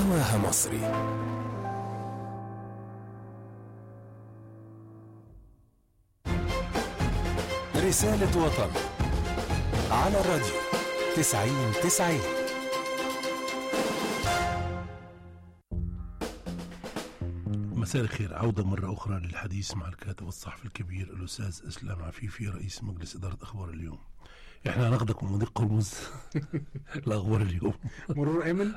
هواها مصري رسالة وطن على الراديو تسعين تسعين مساء الخير عودة مرة أخرى للحديث مع الكاتب والصحفي الكبير الأستاذ إسلام عفيفي رئيس مجلس إدارة أخبار اليوم إحنا هناخدك من مضيق قرمز لأخبار اليوم مرور امن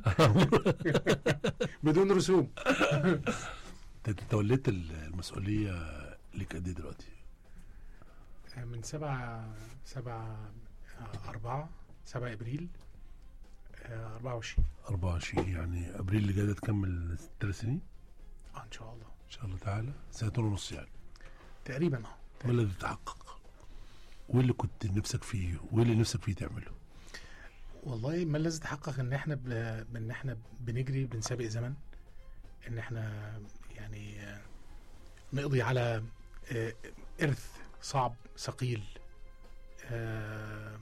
بدون رسوم أنت توليت المسؤولية ليك قد إيه دلوقتي؟ من سبعة سبعة آه، أربعة سبعة إبريل آه، أربعة وعشرين 24 يعني أبريل اللي جاي ده تكمل ثلاث سنين آه إن شاء الله إن شاء الله تعالى سنتين ونص يعني تقريبا أه ما الذي تحقق؟ وإيه اللي كنت نفسك فيه؟ وإيه اللي نفسك فيه تعمله؟ والله ما الذي تحقق إن إحنا ب... إن إحنا بنجري بنسابق زمن إن إحنا يعني آه، نقضي على آه، إرث صعب ثقيل آه،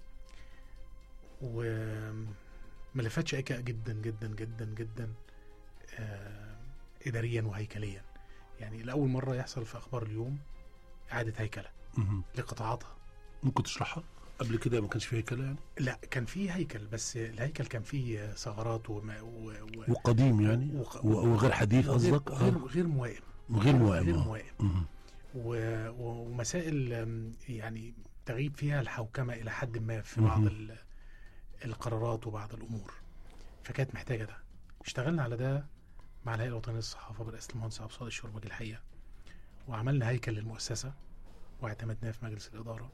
وملفات شائكة جدا جدا جدا جدا آه، إداريا وهيكليا يعني لأول مرة يحصل في أخبار اليوم إعادة هيكلة مهم. لقطاعاتها ممكن تشرحها؟ قبل كده ما كانش فيها كلام يعني؟ لا كان في هيكل بس الهيكل كان فيه ثغرات وما و... و... وقديم يعني وق- و- وغير حديث وغير- قصدك؟ غير آه. غير موائم غير موائم غير آه. موائم مهم. و... و- ومسائل أم، يعني تغيب فيها الحوكمة إلى حد ما في مهم. بعض ال... القرارات وبعض الأمور فكانت محتاجة ده اشتغلنا على ده مع الهيئة الوطنية للصحافة برئاسة المهندس عبد الصادق الشربجي الحقيقة وعملنا هيكل للمؤسسة واعتمدناه في مجلس الإدارة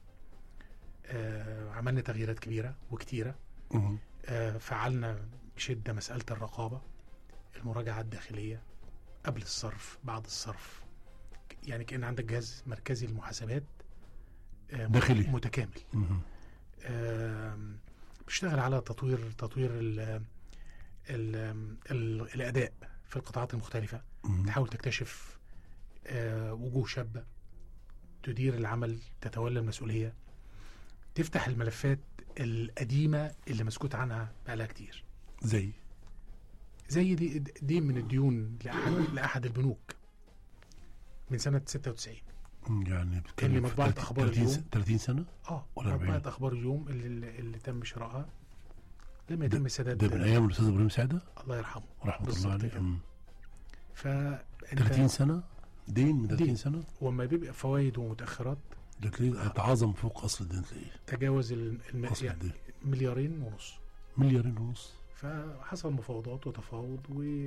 آه عملنا تغييرات كبيرة وكتيرة مهم. آه، فعلنا بشدة مسألة الرقابة المراجعة الداخلية قبل الصرف بعد الصرف ك- يعني كأن عندك جهاز مركزي للمحاسبات آه، مت- داخلي. متكامل مهم. آم، بيشتغل على تطوير تطوير ال ال ال الأداء في القطاعات المختلفة مهم. تحاول تكتشف آه، وجوه شابة تدير العمل تتولى المسؤولية تفتح الملفات القديمة اللي مسكوت عنها بقالها كتير زي زي دي دي من الديون لأحد, لأحد البنوك من سنة 96 يعني بتتكلم اللي في مطبعة 30 أخبار 30 اليوم. 30 سنة اه ولا 40. مطبعة أخبار اليوم اللي, اللي تم شرائها لم يتم سداد ده من أيام الأستاذ إبراهيم سعدة الله يرحمه رحمة الله بالظبط عليه كده. مم. فأنت 30 سنة دين من 30 دين. سنة وما بيبقى فوائد ومتأخرات ده تلاقيه يتعاظم فوق أصل الدين تلاقيه تجاوز الم... الم... أصل يعني الدين مليارين ونص مليارين ونص فحصل مفاوضات وتفاوض و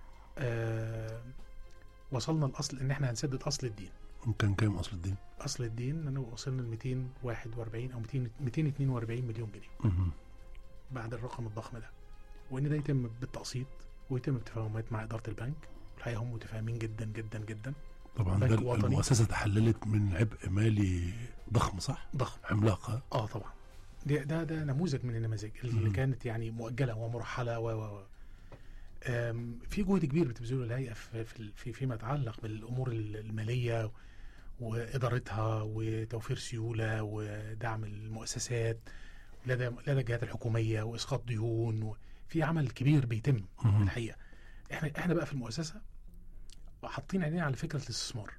آه وصلنا لاصل ان احنا هنسدد اصل الدين كان كام أصل الدين؟ اصل الدين انا وصلنا ل 241 او 200 242 مليون جنيه مهم. بعد الرقم الضخم ده وان ده يتم بالتقسيط ويتم بتفاهمات مع اداره البنك الحقيقه هم متفاهمين جدا جدا جدا طبعا بنك ده وطني. المؤسسة تحللت من عبء مالي ضخم صح؟ ضخم عملاق ها؟ اه طبعا ده ده ده نموذج من النماذج اللي مم. كانت يعني مؤجله ومرحله و و و آم، في جهد كبير بتبذله الهيئه في في في- فيما يتعلق بالامور الماليه وادارتها وتوفير سيوله ودعم المؤسسات لدى لدى الجهات الحكوميه واسقاط ديون وفي عمل كبير بيتم مهم. الحقيقه احنا احنا بقى في المؤسسه حاطين عينينا على فكره الاستثمار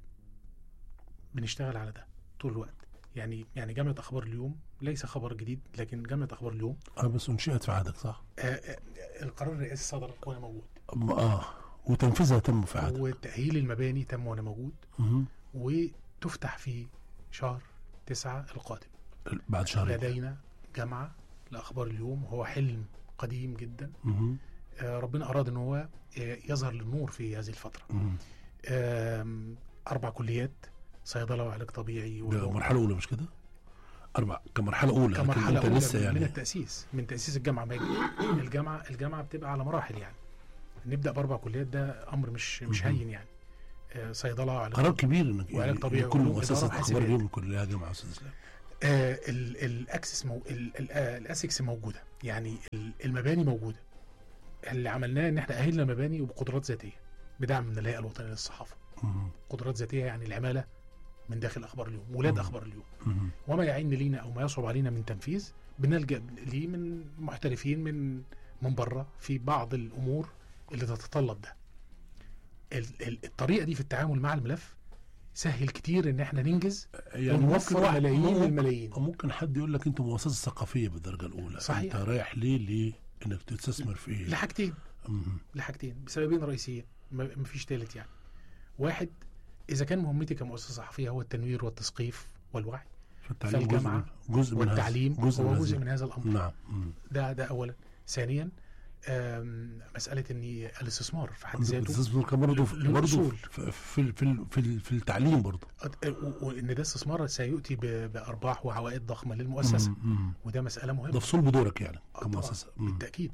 بنشتغل على ده طول الوقت يعني يعني جامعه اخبار اليوم ليس خبر جديد لكن جامعه اخبار اليوم اه بس انشئت في عهدك صح؟ آه آه القرار الرئاسي صدر وانا موجود أم- اه وتنفيذها تم في عهدك وتاهيل المباني تم وانا موجود مهم. وتفتح في شهر تسعة القادم بعد شهرين لدينا جامعه لاخبار اليوم وهو حلم قديم جدا مهم. آه ربنا اراد ان هو آه يظهر للنور في هذه الفتره مهم. آم، اربع كليات صيدله وعلاج طبيعي ده مرحلة أولى مش كده؟ أربع كمرحلة أولى لكن كمرحله أنت اولى لسه من, من يعني التاسيس من تاسيس الجامعه ما يجي. الجامعه الجامعه بتبقى على مراحل يعني نبدا باربع كليات ده امر مش مش مهم. هين يعني آه، صيدله وعلاج قرار كبير انك وعلاج يعني طبيعي كل وعلوم مؤسسة إدارة اخبار وحاسبات. اليوم يكون لها جامعة استاذ اسلام آه ال- الاكسس مو ال- ال- آه، الاسكس موجوده يعني ال- المباني موجوده اللي عملناه ان احنا اهلنا مباني وبقدرات ذاتيه بدعم من الهيئه الوطنيه للصحافه مهم. قدرات ذاتيه يعني العماله من داخل اخبار اليوم ولاد مم. اخبار اليوم مهم. وما يعين لينا او ما يصعب علينا من تنفيذ بنلجا ليه من محترفين من من بره في بعض الامور اللي تتطلب ده ال- ال- الطريقه دي في التعامل مع الملف سهل كتير ان احنا ننجز ونوفر واحد- ملايين ممكن- الملايين ممكن حد يقول لك انت مؤسسه ثقافيه بالدرجه الاولى صحيح. انت رايح ليه ليه انك تستثمر في ايه لحاجتين مم. لحاجتين بسببين رئيسيين ما- مفيش تالت يعني واحد اذا كان مهمتي كمؤسسه صحفيه هو التنوير والتثقيف والوعي فالتعليم فالجامعة جزء من, جزء من والتعليم هذا جزء هو من جزء هذا. من هذا الامر نعم مم. ده ده اولا ثانيا آم، مساله ان الاستثمار في حد ذاته الاستثمار كان برضه له- له برضه أصول. في في في, في, في التعليم برضه أد- و- وان ده استثمار سيؤتي ب- بارباح وعوائد ضخمه للمؤسسه مم. مم. وده مساله ده مهمه في صلب دورك يعني آه، كمؤسسه طبعاً، مم. بالتاكيد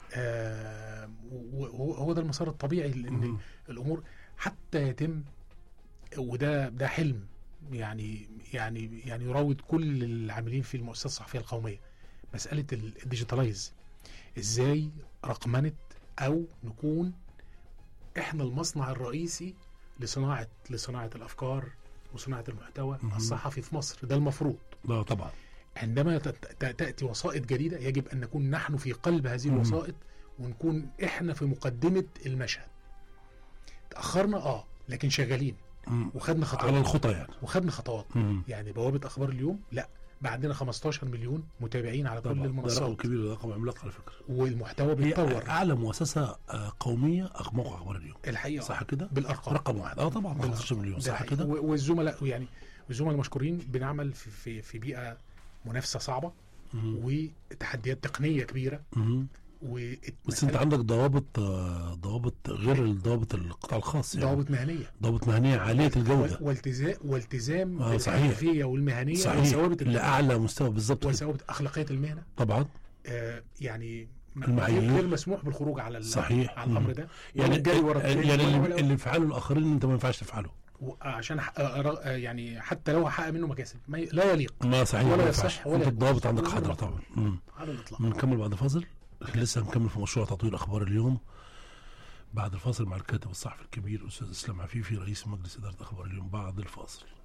آه، وهو هو ده المسار الطبيعي لان مم. الامور حتى يتم وده ده حلم يعني يعني يعني يراود كل العاملين في المؤسسه الصحفيه القوميه مساله ال- الديجيتالايز ازاي رقمنه او نكون احنا المصنع الرئيسي لصناعه لصناعه الافكار وصناعه المحتوى مهم. الصحفي في مصر ده المفروض لا طبعا عندما تت- ت- تأتي وسائط جديدة يجب أن نكون نحن في قلب هذه مم. الوسائط ونكون إحنا في مقدمة المشهد تأخرنا آه لكن شغالين مم. وخدنا على خطوات الخطى يعني وخدنا خطوات مم. يعني بوابة أخبار اليوم لا بقى عندنا 15 مليون متابعين على كل طبعا ده رقم المنصات كبير ده رقم عملاق على فكره والمحتوى هي بيتطور اعلى مؤسسه آه، قوميه أخ- موقع اخبار اليوم الحقيقة صح كده بالأرقام رقم واحد اه طبعا 15 مليون ده صح حقيقي. كده و- والزملاء يعني والزملاء المشكورين بنعمل في في, في بيئة منافسة صعبة مم. وتحديات تقنية كبيرة مم. بس انت ومسألة عندك ضوابط آه، ضوابط غير الضوابط القطاع الخاص يعني ضوابط مهنية ضوابط مهنيه عاليه الجوده والتزام والتزام آه، صحيح. بالحرفيه والمهنيه صحيح وثوابت الم- لاعلى مستوى بالظبط كده. وثوابت اخلاقيه المهنه طبعا آه يعني م- المعايير. غير مسموح بالخروج على ال- صحيح. على الامر مم. ده يعني والجري ورا التاني يعني ولا- اللي, ولا- اللي يفعله الاخرين انت ما ينفعش تفعله و- عشان أح- آه، رغ- آه، يعني حتى لو هحقق منه مكاسب ما ي- لا يليق ما صحيح ولا ما يصح ينفعش ولا انت يجوز. الضوابط عندك ولا حاضره يجوز. طبعا مم. على الاطلاق بنكمل بعد فاصل لسه هنكمل في مشروع تطوير اخبار اليوم بعد الفاصل مع الكاتب الصحفي الكبير استاذ اسلام عفيفي رئيس مجلس اداره اخبار اليوم بعد الفاصل